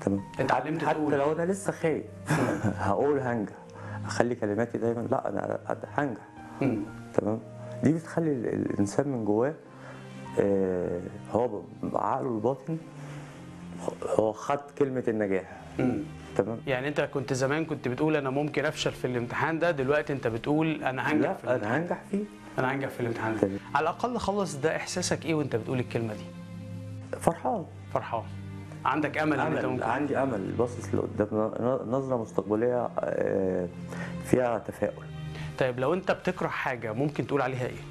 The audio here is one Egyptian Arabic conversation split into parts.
تمام اتعلمت حتى تقول. لو انا لسه خايف هقول هنجح اخلي كلماتي دايما لا انا هنجح مم. تمام دي بتخلي ال- الانسان من جواه آه، هو ب- عقله الباطن هو خد كلمه النجاح مم. تمام يعني انت كنت زمان كنت بتقول انا ممكن افشل في الامتحان ده دلوقتي انت بتقول انا هنجح في لا الامتحان انا هنجح فيه انا هنجح في الامتحان ده تمام. على الاقل خلص ده احساسك ايه وانت بتقول الكلمه دي فرحان فرحان عندك امل ان انت امل ممكن عندي امل باصص لقدام ن- نظره مستقبليه آه، فيها تفاؤل طيب لو انت بتكره حاجه ممكن تقول عليها ايه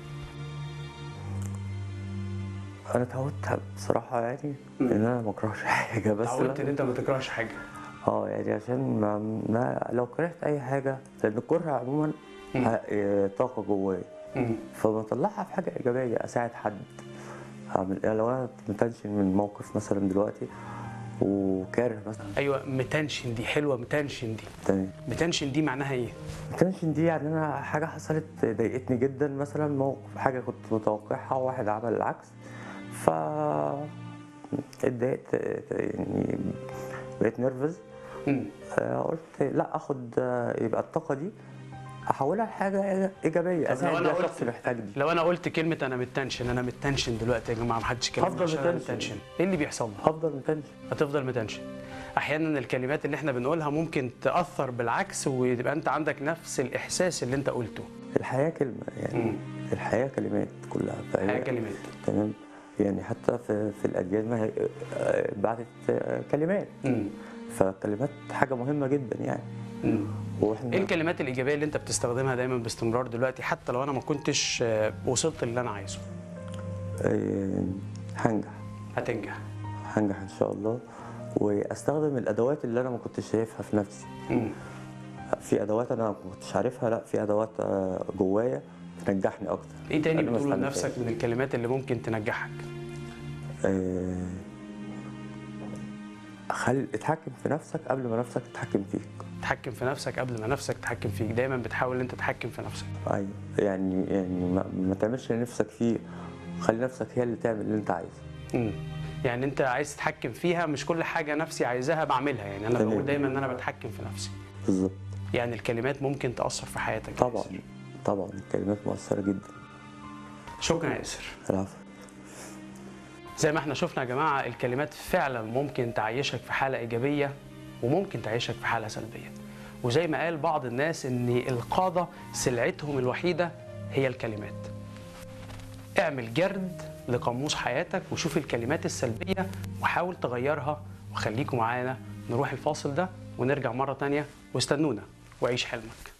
انا اتعودت بصراحه يعني ان انا ما اكرهش حاجه بس اتعودت ان لا- انت ما تكرهش حاجه اه يعني عشان ما, ما لو كرهت اي حاجه لان الكره عموما مم. ه- آه، طاقه جوايا مم. فبطلعها في حاجه ايجابيه اساعد حد اعمل يعني لو انا متنشن من موقف مثلا دلوقتي وكاره مثلا ايوه متنشن دي حلوه متنشن دي تاني متنشن دي معناها ايه التنشن دي يعني انا حاجه حصلت ضايقتني جدا مثلا موقف حاجه كنت متوقعها وواحد عمل العكس ف اتضايقت يعني بقيت نرفز مم. آه، قلت لا اخد آه، يبقى الطاقه دي احولها لحاجه ايجابيه طب لو اساعد انا بيها قلت شخص محتاج دي لو انا قلت كلمه انا متنشن انا متنشن دلوقتي يا جماعه ما حدش يكلمني هفضل عشان أنا متنشن. متنشن ايه اللي بيحصل لي افضل متنشن هتفضل متنشن احيانا الكلمات اللي احنا بنقولها ممكن تاثر بالعكس ويبقى انت عندك نفس الاحساس اللي انت قلته الحياه كلمه يعني مم. الحياه كلمات كلها فهي- حاجه كلمات تمام يعني حتى في في الاديان ما هي آه، بعتت آه، كلمات مم. فالكلمات حاجه مهمه جدا يعني مم. واحنا ايه الكلمات الايجابيه اللي انت بتستخدمها دايما باستمرار دلوقتي حتى لو انا ما كنتش آه، وصلت اللي انا عايزه آه، هنجح هتنجح هنجح ان شاء الله واستخدم الادوات اللي انا ما كنتش شايفها في نفسي مم. في ادوات انا ما كنتش عارفها لا في ادوات آه، جوايا تنجحني اكتر ايه تاني أنا ما بتقوله استعملتهاش. لنفسك من الكلمات اللي ممكن تنجحك آه، خلي اتحكم في نفسك قبل ما نفسك تتحكم فيك تحكم في نفسك قبل ما نفسك تتحكم فيك دايما بتحاول ان انت تتحكم في نفسك ايوه يعني يعني ما, ما تعملش اللي نفسك فيه خلي نفسك هي اللي تعمل اللي انت عايزه مم. يعني انت عايز تتحكم فيها مش كل حاجه نفسي عايزاها بعملها يعني انا تمام. بقول دايما ان انا بتحكم في نفسي بالظبط يعني الكلمات ممكن تاثر في حياتك يا طبعا ياسر. طبعا الكلمات مؤثره جدا شكرا يا ياسر العفو زي ما احنا شفنا يا جماعه الكلمات فعلا ممكن تعيشك في حاله ايجابيه وممكن تعيشك في حاله سلبيه وزي ما قال بعض الناس ان القاده سلعتهم الوحيده هي الكلمات اعمل جرد لقاموس حياتك وشوف الكلمات السلبيه وحاول تغيرها وخليكم معانا نروح الفاصل ده ونرجع مره تانية واستنونا وعيش حلمك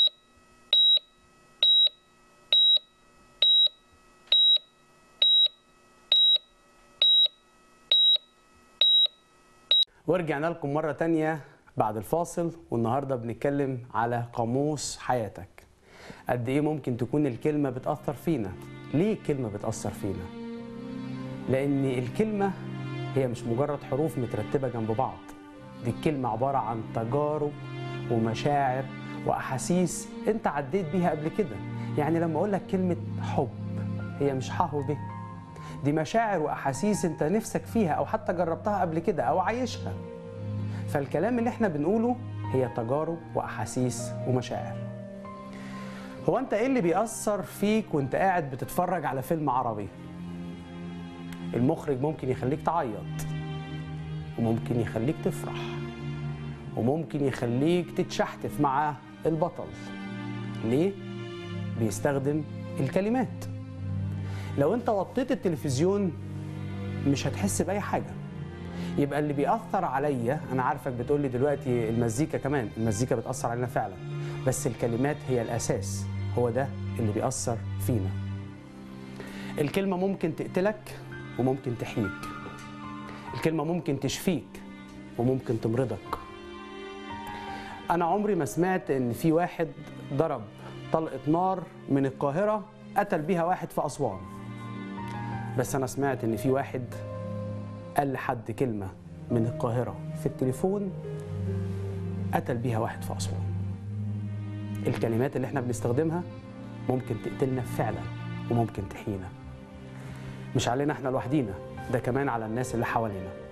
ورجعنا لكم مرة تانية بعد الفاصل والنهاردة بنتكلم على قاموس حياتك قد إيه ممكن تكون الكلمة بتأثر فينا ليه الكلمة بتأثر فينا لأن الكلمة هي مش مجرد حروف مترتبة جنب بعض دي الكلمة عبارة عن تجارب ومشاعر وأحاسيس أنت عديت بيها قبل كده يعني لما أقول لك كلمة حب هي مش ح وب دي مشاعر واحاسيس انت نفسك فيها او حتى جربتها قبل كده او عايشها فالكلام اللي احنا بنقوله هي تجارب واحاسيس ومشاعر هو انت ايه اللي بيأثر فيك وانت قاعد بتتفرج على فيلم عربي المخرج ممكن يخليك تعيط وممكن يخليك تفرح وممكن يخليك تتشحتف مع البطل ليه بيستخدم الكلمات لو انت وطيت التلفزيون مش هتحس باي حاجه يبقى اللي بيأثر عليا انا عارفك بتقول لي دلوقتي المزيكا كمان المزيكا بتأثر علينا فعلا بس الكلمات هي الاساس هو ده اللي بيأثر فينا الكلمه ممكن تقتلك وممكن تحييك الكلمه ممكن تشفيك وممكن تمرضك انا عمري ما سمعت ان في واحد ضرب طلقه نار من القاهره قتل بيها واحد في اسوان بس انا سمعت ان في واحد قال لحد كلمه من القاهره في التليفون قتل بيها واحد في اسوان الكلمات اللي احنا بنستخدمها ممكن تقتلنا فعلا وممكن تحيينا مش علينا احنا لوحدينا ده كمان على الناس اللي حوالينا